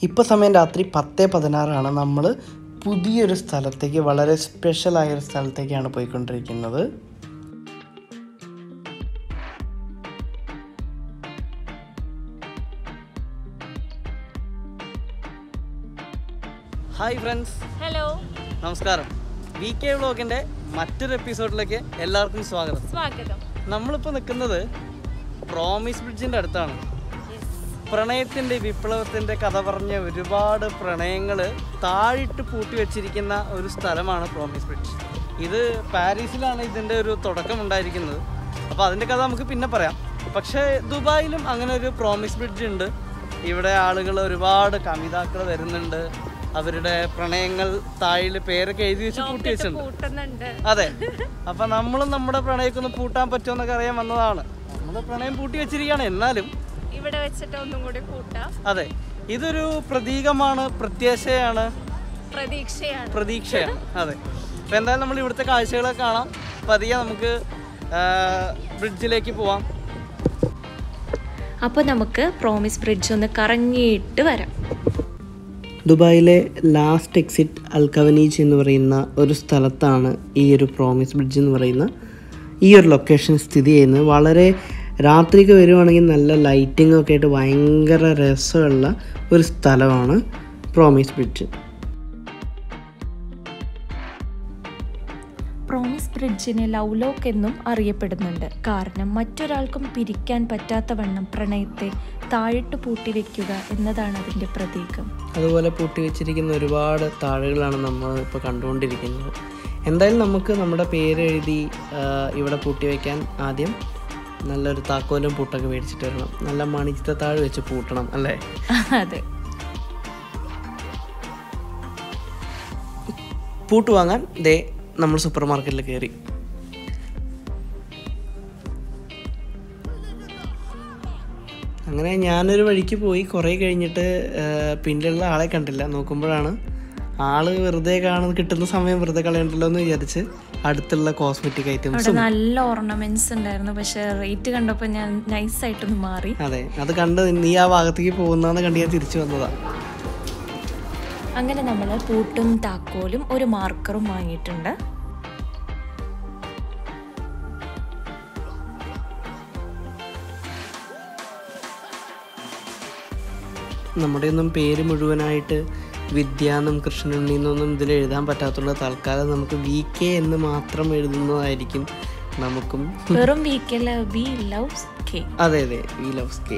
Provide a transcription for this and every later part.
ഇപ്പോൾ സമയം രാത്രി പത്ത് പതിനാറാണ് നമ്മൾ പുതിയൊരു സ്ഥലത്തേക്ക് വളരെ സ്പെഷ്യലായ ഒരു സ്ഥലത്തേക്കാണ് പോയിക്കൊണ്ടിരിക്കുന്നത് ഹായ് ഫ്രണ്ട്സ് ഹലോ നമസ്കാരം വി കെ വ്ളോഗിൻ്റെ മറ്റൊരു എപ്പിസോഡിലേക്ക് എല്ലാവർക്കും സ്വാഗതം സ്വാഗതം നമ്മളിപ്പോൾ നിൽക്കുന്നത് പ്രോമിസ് ബ്രിഡ്ജിൻ്റെ അടുത്താണ് പ്രണയത്തിൻ്റെ വിപ്ലവത്തിൻ്റെ കഥ പറഞ്ഞ ഒരുപാട് പ്രണയങ്ങൾ താഴിട്ട് പൂട്ടി വെച്ചിരിക്കുന്ന ഒരു സ്ഥലമാണ് പ്രോമിസ് ബ്രിഡ്ജ് ഇത് പാരീസിലാണ് ഇതിൻ്റെ ഒരു തുടക്കം ഉണ്ടായിരിക്കുന്നത് അപ്പോൾ അതിൻ്റെ കഥ നമുക്ക് പിന്നെ പറയാം പക്ഷേ ദുബായിലും അങ്ങനെ ഒരു പ്രോമിസ് ബ്രിഡ്ജ് ഉണ്ട് ഇവിടെ ആളുകൾ ഒരുപാട് കവിതാക്കൾ വരുന്നുണ്ട് അവരുടെ പ്രണയങ്ങൾ താഴിൽ പേരൊക്കെ എഴുതി വെച്ച് പൂട്ടി വെച്ചിട്ടുണ്ട് കൂട്ടുന്നുണ്ട് അതെ അപ്പൊ നമ്മളും നമ്മുടെ പ്രണയമൊക്കെ ഒന്ന് പൂട്ടാൻ പറ്റുമെന്നൊക്കെ അറിയാൻ വന്നതാണ് നമ്മുടെ പ്രണയം പൂട്ടി വെച്ചിരിക്കുകയാണ് എന്നാലും ഇവിടെ വെച്ചിട്ട് ഒന്നും കൂടി കൂട്ടാം അതെ ഇതൊരു പ്രതീകമാണ് പ്രത്യാശയാണ് പ്രതീക്ഷയാണ് പ്രതീക്ഷയാണ് അതെ അപ്പൊ എന്തായാലും നമ്മൾ ഇവിടുത്തെ കാഴ്ചകളൊക്കെ കാണാം പതിയെ നമുക്ക് ബ്രിഡ്ജിലേക്ക് പോവാം അപ്പോൾ നമുക്ക് പ്രോമിസ് ബ്രിഡ്ജ് ഒന്ന് കറങ്ങിയിട്ട് വരാം ദുബായിലെ ലാസ്റ്റ് എക്സിറ്റ് അൽക്കവനീജ് എന്ന് പറയുന്ന ഒരു സ്ഥലത്താണ് ഈ ഒരു പ്രോമിസ് ബ്രിഡ്ജ് എന്ന് പറയുന്ന ഈ ഒരു ലൊക്കേഷൻ സ്ഥിതി ചെയ്യുന്നത് വളരെ രാത്രിക്ക് വരുവാണെങ്കിൽ നല്ല ലൈറ്റിംഗ് ഒക്കെ ആയിട്ട് ഭയങ്കര രസമുള്ള ഒരു സ്ഥലമാണ് പ്രോമിസ് ബ്രിഡ്ജ് പ്രോമിസ് ബ്രിഡ്ജിനെ ലവ് ലോക്ക് എന്നും അറിയപ്പെടുന്നുണ്ട് കാരണം മറ്റൊരാൾക്കും പിരിക്കാൻ പറ്റാത്ത വണ്ണം പ്രണയത്തെ താഴിട്ട് പൂട്ടി വെക്കുക എന്നതാണ് അതിൻ്റെ പ്രതീകം അതുപോലെ പൂട്ടി വെച്ചിരിക്കുന്ന ഒരുപാട് താളുകളാണ് നമ്മൾ ഇപ്പോൾ കണ്ടുകൊണ്ടിരിക്കുന്നത് എന്തായാലും നമുക്ക് നമ്മുടെ പേര് എഴുതി ആ, ഇവിടെ പൂട്ടി വയ്ക്കാൻ ആദ്യം നല്ലൊരു താക്കോലും പൂട്ടൊക്കെ മേടിച്ചിട്ട് വരണം നല്ല മണിച്ചിത്ത താഴ് വെച്ച് പൂട്ടണം അല്ലേ അതെ പൂട്ട് വാങ്ങാൻ ദേ നമ്മൾ സൂപ്പർ മാർക്കറ്റിൽ കയറി അങ്ങനെ ഞാനൊരു വഴിക്ക് പോയി കുറേ കഴിഞ്ഞിട്ട് ആ, പിന്നിലുള്ള ആളെ കണ്ടില്ല നോക്കുമ്പോഴാണ് ആള് വെറുതെ കാണുന്ന കിട്ടുന്ന സമയം വെറുതെ കളയണ്ടല്ലോ എന്ന് വിചാരിച്ച് അടുത്തുള്ള കോസ്മെറ്റിക് അവിടെ ഐറ്റംസും നല്ല ഓർണമെന്റ്സ് ഉണ്ടായിരുന്നു പക്ഷെ റേറ്റ് കണ്ടപ്പോൾ ഞാൻ നൈസായിട്ടൊന്ന് മാറി അതെ അത് കണ്ട് നീ ആ ഭാഗത്തേക്ക് പോകുന്നതെന്ന് കണ്ട് ഞാൻ തിരിച്ചു വന്നതാണ് അങ്ങനെ നമ്മൾ പൂട്ടും താക്കോലും ഒരു മാർക്കറും വാങ്ങിയിട്ടുണ്ട് നമ്മുടെ ഒന്നും പേര് മുഴുവനായിട്ട് വിദ്യ എന്നും കൃഷ്ണനുണ്ണി എന്നൊന്നും ഇതിൽ എഴുതാൻ പറ്റാത്തതുകൊണ്ട് തൽക്കാലം നമുക്ക് വി കെ എന്ന് മാത്രം എഴുതുന്നതായിരിക്കും നമുക്കും വെറും വീക്കല്ല വി ലവ് കെ അതെ അതെ വി ലവ്സ് കെ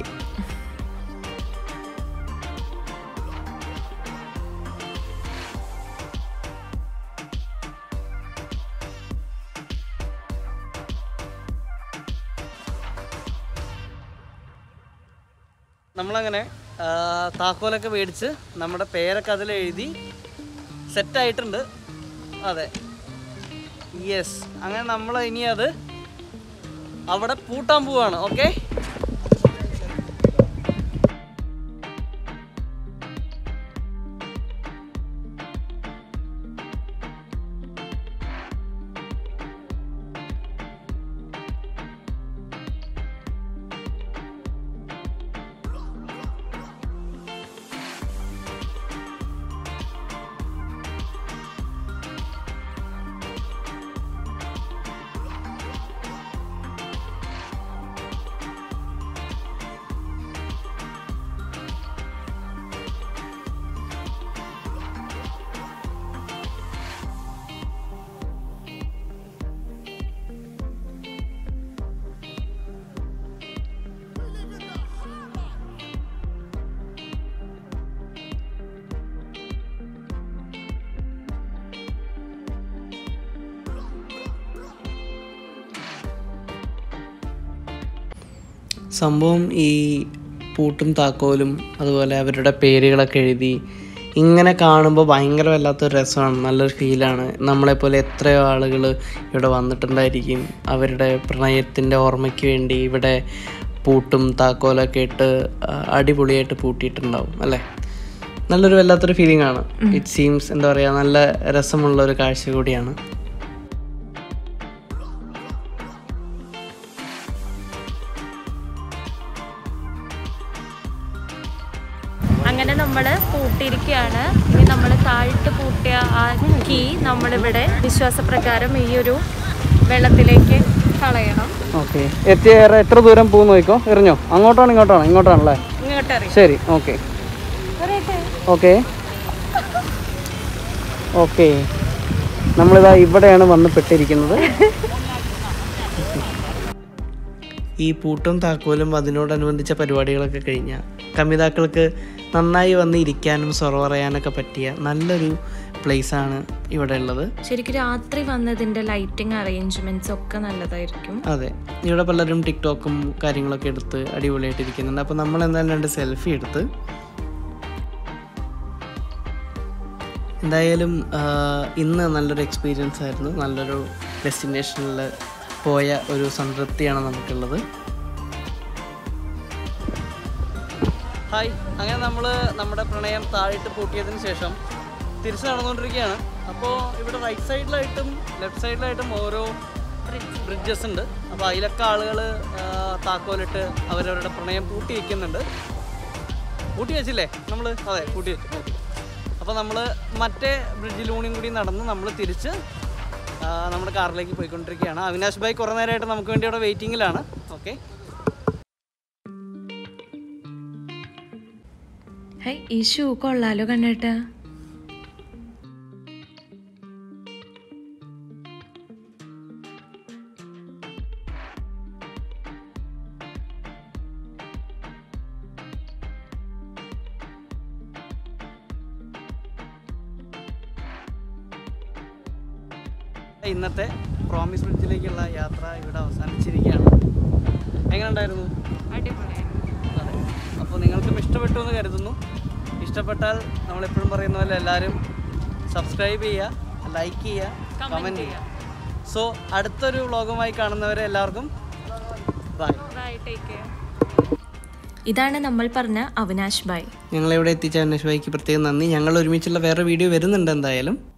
നമ്മളങ്ങനെ ആ, താക്കോലൊക്കെ മേടിച്ച് നമ്മുടെ പേരൊക്കെ അതിൽ എഴുതി സെറ്റായിട്ടുണ്ട് അതെ യെസ് അങ്ങനെ നമ്മൾ ഇനി അത് അവിടെ പൂട്ടാൻ പോവാണ് ഓക്കെ സംഭവം ഈ പൂട്ടും താക്കോലും അതുപോലെ അവരുടെ പേരുകളൊക്കെ എഴുതി ഇങ്ങനെ കാണുമ്പോൾ ഭയങ്കര വല്ലാത്തൊരു രസമാണ് നല്ലൊരു ഫീലാണ് നമ്മളെപ്പോലെ എത്രയോ ആളുകൾ ഇവിടെ വന്നിട്ടുണ്ടായിരിക്കും അവരുടെ പ്രണയത്തിൻ്റെ ഓർമ്മയ്ക്ക് വേണ്ടി ഇവിടെ പൂട്ടും താക്കോലൊക്കെ ഇട്ട് ആ, അടിപൊളിയായിട്ട് പൂട്ടിയിട്ടുണ്ടാവും അല്ലേ നല്ലൊരു വല്ലാത്തൊരു ഫീലിംഗ് ആണ് ഇറ്റ് സീംസ് എന്താ പറയുക നല്ല രസമുള്ള ഒരു കാഴ്ച കൂടിയാണ് അങ്ങനെ നമ്മൾ പൂട്ടിയിരിക്കുകയാണ് ഇനി നമ്മൾ താഴിട്ട് പൂട്ടിയ ആ കീ നമ്മളിവിടെ വിശ്വാസപ്രകാരം ഈ ഒരു വെള്ളത്തിലേക്ക് കളയണം ഓക്കെ എത്തിയ എത്ര ദൂരം പോകുന്നു നോക്കോ എറിഞ്ഞോ അങ്ങോട്ടാണ് ഇങ്ങോട്ടാണ് ഇങ്ങോട്ടാണല്ലേ ഇങ്ങോട്ടറിയാം ശരി ഓക്കെ ഓക്കെ ഓക്കെ നമ്മളിതാ ഇവിടെയാണ് വന്ന് പെട്ടിരിക്കുന്നത് ഈ പൂട്ടും താക്കോലും അതിനോടനുബന്ധിച്ച പരിപാടികളൊക്കെ കഴിഞ്ഞാൽ കമിതാക്കൾക്ക് നന്നായി വന്ന് ഇരിക്കാനും സൊറ പറയാനൊക്കെ പറ്റിയ നല്ലൊരു പ്ലേസാണ് ഇവിടെ ഉള്ളത് ശരിക്കും രാത്രി വന്നതിന്റെ ലൈറ്റിംഗ് അറേഞ്ച്മെന്റ്സ് ഒക്കെ നല്ലതായിരിക്കും അതെ ഇവിടെ പലരും ടിക്ടോക്കും കാര്യങ്ങളൊക്കെ എടുത്ത് അടിപൊളിയായിട്ട് ഇരിക്കുന്നുണ്ട് അപ്പോൾ നമ്മൾ എന്തായാലും രണ്ട് സെൽഫി എടുത്ത് എന്തായാലും ആ, ഇന്ന് നല്ലൊരു എക്സ്പീരിയൻസ് ആയിരുന്നു നല്ലൊരു ഡെസ്റ്റിനേഷനിൽ പോയ ഒരു സംതൃപ്തിയാണ് നമുക്കുള്ളത് ഹായ് അങ്ങനെ നമ്മൾ നമ്മുടെ പ്രണയം താഴിട്ട് പൂട്ടിയതിന് ശേഷം തിരിച്ച് നടന്നുകൊണ്ടിരിക്കുകയാണ് അപ്പോൾ ഇവിടെ റൈറ്റ് സൈഡിലായിട്ടും ലെഫ്റ്റ് സൈഡിലായിട്ടും ഓരോ ബ്രിഡ്ജസ് ഉണ്ട് അപ്പോൾ അതിലൊക്കെ ആളുകൾ താക്കോലിട്ട് അവരവരുടെ പ്രണയം പൂട്ടി വയ്ക്കുന്നുണ്ട് പൂട്ടി വെച്ചില്ലേ നമ്മൾ അതെ പൂട്ടി വെച്ചു അപ്പോൾ നമ്മൾ മറ്റേ ബ്രിഡ്ജിലൂണിയും കൂടി നടന്ന് നമ്മൾ തിരിച്ച് ആ, നമ്മുടെ കാറിലേക്ക് പോയിക്കൊണ്ടിരിക്കുകയാണ് അവിനാശ് ഭായ് കുറേ നേരമായിട്ട് നമുക്ക് വേണ്ടി അവിടെ വെയിറ്റിങ്ങിലാണ് ഓക്കെ ഹൈ ഈ ഷൂ കൊള്ളാലോ കണ്ണേട്ടാ ഇന്നത്തെ പ്രോമിസ് ബ്രിഡ്ജിലേക്കുള്ള യാത്ര ഇവിടെ അവസാനിച്ചിരിക്കുകയാണ് എങ്ങനെ ഉണ്ടായിരുന്നു അതെ അപ്പോൾ നിങ്ങൾക്കും ഇഷ്ടപ്പെട്ടു എന്ന് കരുതുന്നു ഇഷ്ടപ്പെട്ടാൽ നമ്മളെപ്പോഴും പറയുന്ന പോലെ എല്ലാവരും സബ്സ്ക്രൈബ് ചെയ്യുക ലൈക്ക് ചെയ്യുക കമൻറ്റ് ചെയ്യുക സോ അടുത്തൊരു വ്ളോഗുമായി കാണുന്നവരെ എല്ലാവർക്കും ബൈ ഇതാണ് നമ്മൾ പറഞ്ഞ അവിനാശ് ബായ് ഞങ്ങളിവിടെ എത്തിച്ച അന്വേഷ് ഭായിക്ക് പ്രത്യേകം നന്ദി ഞങ്ങൾ ഒരുമിച്ചുള്ള വേറെ വീഡിയോ വരുന്നുണ്ട് എന്തായാലും